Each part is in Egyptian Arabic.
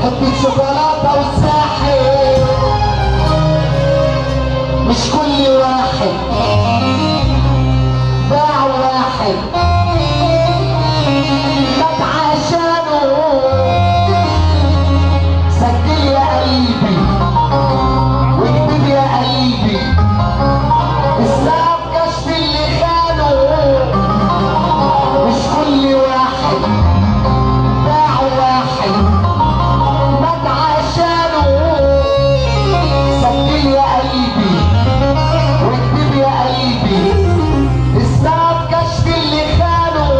حتة شوكولاتة والساحل مش كل واحد باع واحد مات عشانه سجل يا قلبي واكتب يا قلبي السبب كشف اللي خانه مش كل واحد باع واحد مات عشانه سجل يا قلبي واكتب يا قلبي السبب كشف اللي خانه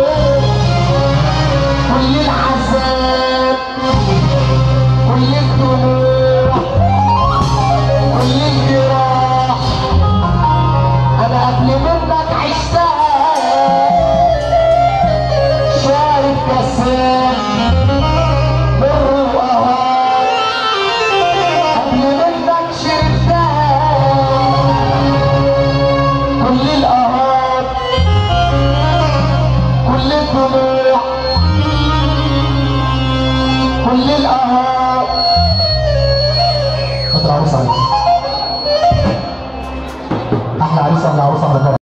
كل العذاب كل الدموع كل الجراح انا قبل منك عشتها شارب كاسات مر وقهار قبل منك شربتها كل القهار كل الدموع كل القهار خد العروس عليك احلى عريس ولا عروسه على